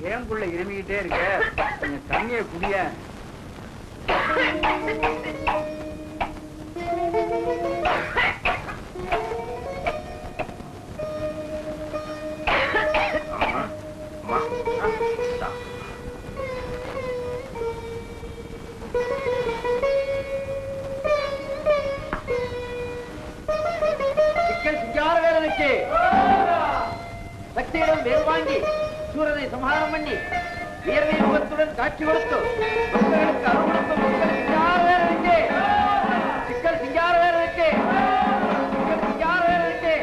ஏன் புள்ள இருமிக்கிட்டே இருக்க கொஞ்சம் தண்ணிய குடிய அம்மா அம்மா இந்தா. சிக்கல் சிங்கார வேலனுக்கு சக்தியிடம் வேல் வாங்கி சூரனை சம்ஹாரம் பண்ணி வீரனை முகத்துடன் காட்சி கொடுத்து மக்களுக்கு அருள் கொடுத்த சிக்கல் சிங்கார வேலனுக்கு சிக்கல் சிங்கார வேலனுக்கு சிக்கல் சிங்கார வேலனுக்கு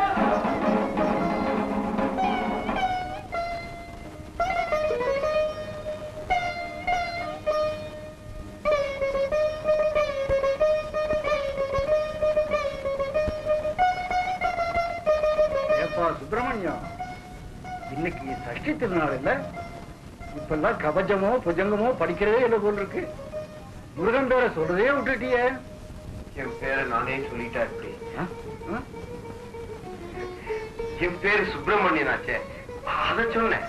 ஏப்பா சுப்பிரமணியம் இன்னைக்கு சஷ்டி திருநாள் இல்ல இப்பெல்லாம் கவச்சமோ புஜங்கமோ படிக்கிறதே இல்லை போல் இருக்கு முருகன் பேரை சொல்றதே விட்டுட்டியே என் பேரை நானே சொல்லிட்டா இப்படி ஆ? ஆ? என் பேரு சுப்பிரமணியன் ஆச்சே அத சொன்னேன்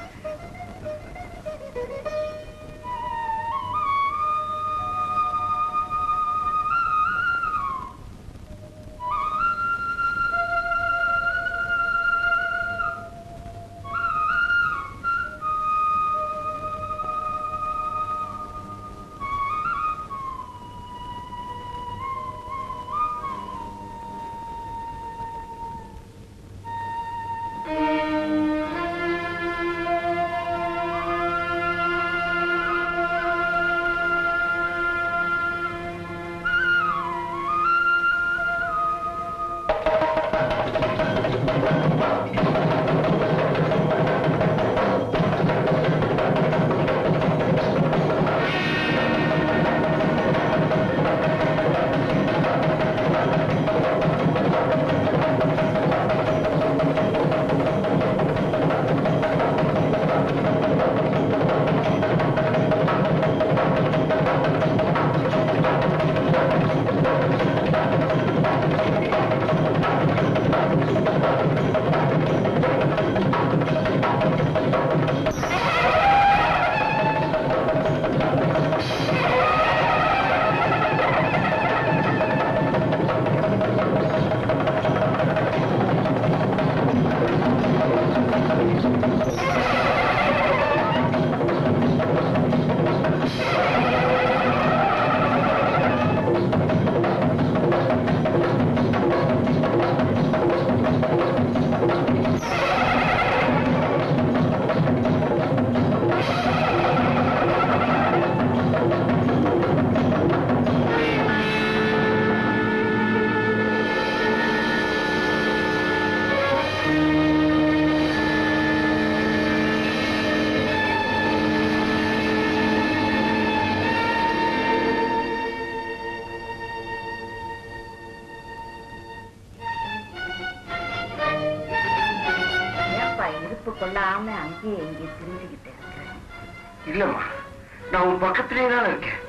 ஏப்பா இருப்பு கொள்ளாம அங்கேயே இங்கே திரிஞ்சுக்கிட்டு இருக்கிறேன் இல்லம்மா நான் உன் பக்கத்திலேயே தான் இருக்கேன்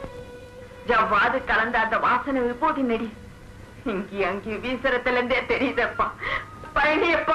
ஜவ்வாது கலந்த அந்த வாசனை விபூதி நெடி இங்கே அங்கே வீசுறதுல இருந்தே தெரியுதப்பா பழனியப்பா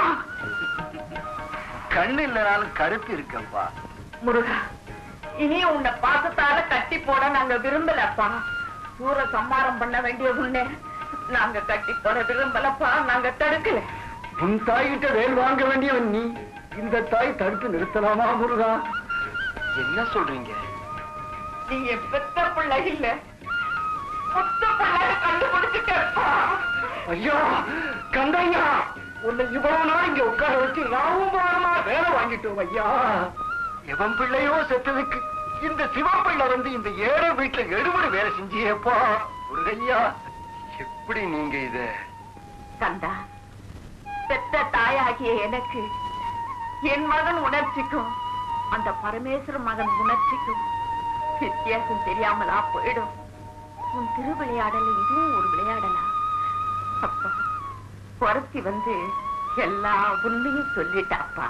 கண்ணு இல்லைனாலும் கருத்து இருக்கேன்ப்பா முருகா இனி உன்னை பாசத்தால கட்டி போட நாங்க விரும்பலப்பா சூர சம்மாரம் பண்ண வேண்டிய உன்னை நாங்க கட்டி போட விரும்பலப்பா நாங்க தடுக்கல உன் தாய்கிட்ட வேல் வாங்க வேண்டியவன் நீ இந்த தாய் தடுத்து நிறுத்தலாமா முருகா என்ன சொல்றீங்க நீ என் பெத்த பிள்ளை இல்ல புத்த பிள்ளை கண்டுபிடிச்சிட்டப்பா ஐயா கந்தையா உன்னை இவ்வளவு நாள் இங்க உட்கார வச்சு ராவும் பாரமா வேலை வாங்கிட்டோம் ஐயா எவன் பிள்ளையோ செத்ததுக்கு இந்த சிவப்பிள்ளை வந்து இந்த ஏழை வீட்டுல எடுபடி வேலை செஞ்சியேப்பா முருகையா எப்படி நீங்க இத கந்தா பெத்த தாயாகிய எனக்கு என் மகன் உணர்ச்சிக்கும் அந்த பரமேஸ்வர மகன் உணர்ச்சிக்கும் வித்தியாசம் தெரியாமலா போயிடும் உன் திருவிளையாடல இதுவும் ஒரு விளையாடலா அப்பா பொறத்தி வந்து எல்லா உண்மையும் சொல்லிட்டாப்பா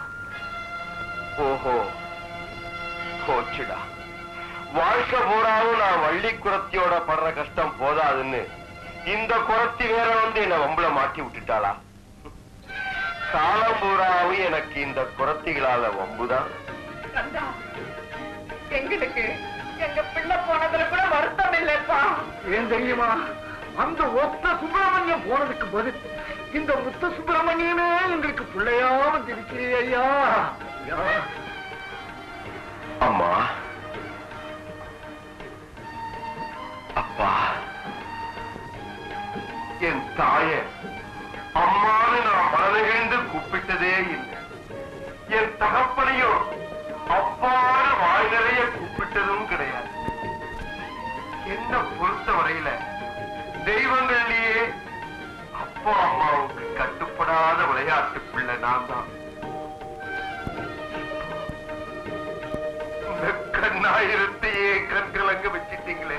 ஓஹோ போச்சுடா வாழ்க்கை பூராவும் நான் வள்ளி குரத்தியோட படுற கஷ்டம் போதாதுன்னு இந்த குரத்தி வேற வந்து என்ன வம்புல மாட்டி விட்டுட்டாளா காலம் பூராவும் எனக்கு இந்த குரத்திகளால வம்புதான் கண்டா எங்களுக்கு எங்க பிள்ளை போனதுல கூட வருத்தம் இல்லப்பா ஏன் தெரியுமா அந்த ஒத்த சுப்பிரமணியம் போனதுக்கு பதில் இந்த முத்த சுப்பிரமணியமே எங்களுக்கு பிள்ளையா வந்திருக்கிறே ஐயா ஐயா. அம்மா அப்பா என் தாய அம்மான்னு நான் மனதிகழ்ந்து கூப்பிட்டதே இல்லை என் தகப்பனையும் அப்பான்னு வாய் நிறைய கூப்பிட்டதும் கிடையாது என்ன பொறுத்த வரையில தெய்வங்கள்லயே அப்பா அம்மாவுக்கு கட்டுப்படாத விளையாட்டு பிள்ளை நான் தான் இந்த கண்ணாயிரத்தையே கண்கலங்க வச்சிட்டீங்களே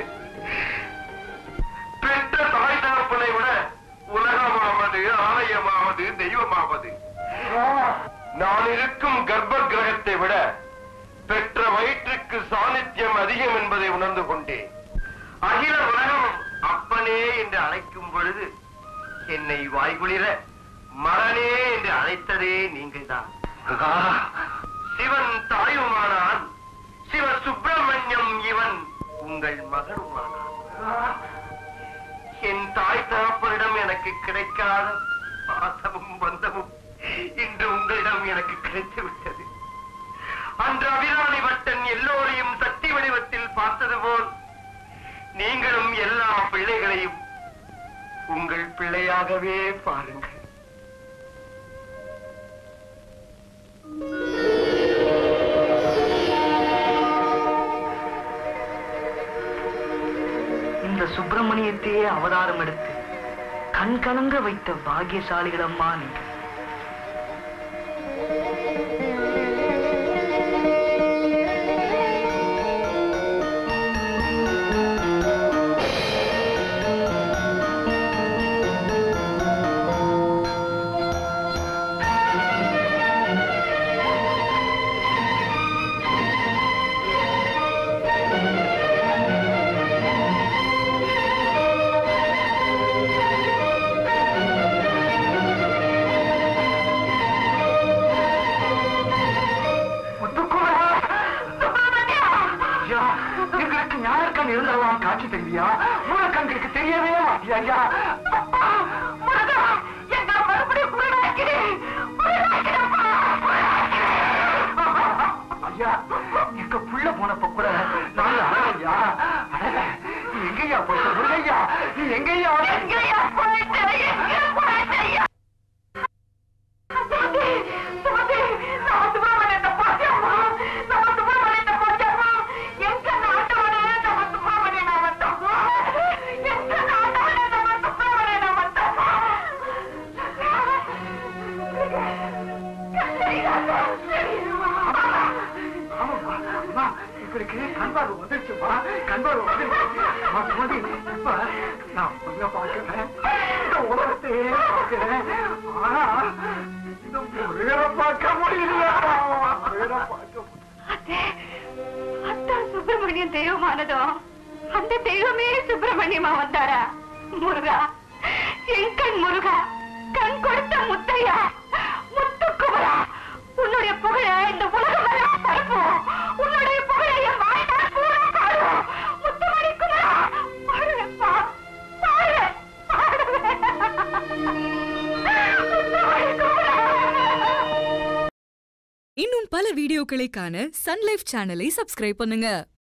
பெற்ற தாய் தகப்பனை விட உலகமாவது ஆலயமாவது தெய்வமாவது நான் இருக்கும் கர்ப்ப கிரகத்தை விட பெற்ற வயிற்றுக்கு சாநித்தியம் அதிகம் என்பதை உணர்ந்து கொண்டேன் அகில உலகம் அப்பனே என்று அழைக்கும் பொழுது என்னை வாய்குளிர மகனே என்று அழைத்ததே நீங்கள்தான் சிவன் தாயுமானான் சிவ சுப்பிரமணியம் இவன் உங்கள் மகனுமானான் என் தாய் தகப்பனிடம் எனக்கு கிடைக்காத பாசமும் பந்தமும் இன்று உங்களிடம் எனக்கு கிடைத்து விட்டது அன்று அபிராமி பட்டன் எல்லோரையும் சக்தி வடிவத்தில் பார்த்தது போல் நீங்களும் எல்லா பிள்ளைகளையும் உங்கள் பிள்ளையாகவே பாருங்கள் இந்த சுப்பிரமணியத்தையே அவதாரம் எடுத்து கண் கலங்க வைத்த பாக்கியசாலிகளம்மா நீங்க முத்துக்குமரா! ஐயா, எங்களுக்கு ஞாயிற்கண் இருந்தெல்லாம் காட்சி தெரிவியா மூலக்கண்களுக்கு தெரியவே மாட்டியா ஐயா முருகா எங்க மறுபடியும் குருடாக்கிறே ஐயா எங்க புள்ள போனப்ப கூட நான் ஐயா அடல, நீ எங்கய்யா போயிட்ட முருகையா நீ எங்கய்யா எங்கேயா போயிட்டு எங்க போயிட்டு ஐயா சுமதி சுமதி நம்ம சுப்பிரமணியத்தை பார்த்தோமா நம்ம சுப்பிரமணியத்தை பார்த்தோமா எங்க நாட்டவனே நம்ம சுப்பிரமணியனா வந்தோமா எங்க நாட்டவனே நம்ம சுப்பிரமணியனா வந்தோமா ஆமாம்மா, அம்மா, இவருக்கு கண்பார்வை வந்துருச்சுமா கண்பார்வை வந்துருச்சு அம்மா, சுமதி, இப்ப நான் உன்னை பார்க்கிறேன் இந்த உலகத்தையே பார்க்கிறேன் ஆனா இந்த முருகனை பார்க்க முடியல முருகனை பார்க்க முடியல அத்தான் சுப்பிரமணியம் தெய்வமானதோ அந்த தெய்வமே சுப்பிரமணியமா வந்தாரா முருகா என் கண் முருகா கண் கொடுத்த முத்தையா முத்துக்குமரா உன்னுடைய புகழ இந்த உலகம் எல்லாம் பரப்போம் உன்னுடைய புகழ என் வாழ்நாள் பூரா பாடுவோம் முத்துமணி குமரா பாடுவேப்பா பாடுவேன் பாடுவேன் முத்துமணி குமரா இன்னும் பல வீடியோக்களை காண சன் லைஃப் சேனலை சப்ஸ்கிரைப் பண்ணுங்க